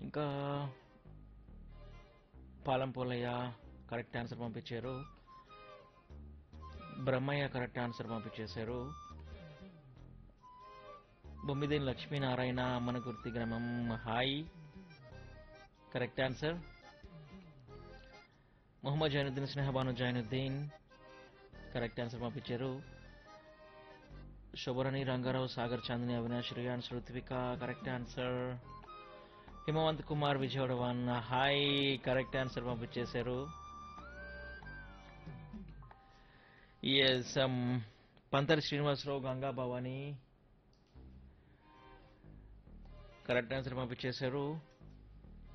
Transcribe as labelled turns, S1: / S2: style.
S1: ఇంకా పాలం Polayya correct answer పంపించారు Brahmaiah correct answer పంపించేశారు బొమ్మిదేని లక్ష్మీనారాయణ అమ్మన గుర్తి గ్రామం hi correct answer Mohammed Jainuddin Snehabanu Jainuddin correct answer పంపించారు Shubharani Rangarao Sagar Chandini Avinash Riyan Sruthvika correct answer Himavanth Kumar Vijayawada one hi correct answer పంపించేశారు S Panthari Srinivasarao Ganga Bhavani correct answer పంపించేశారు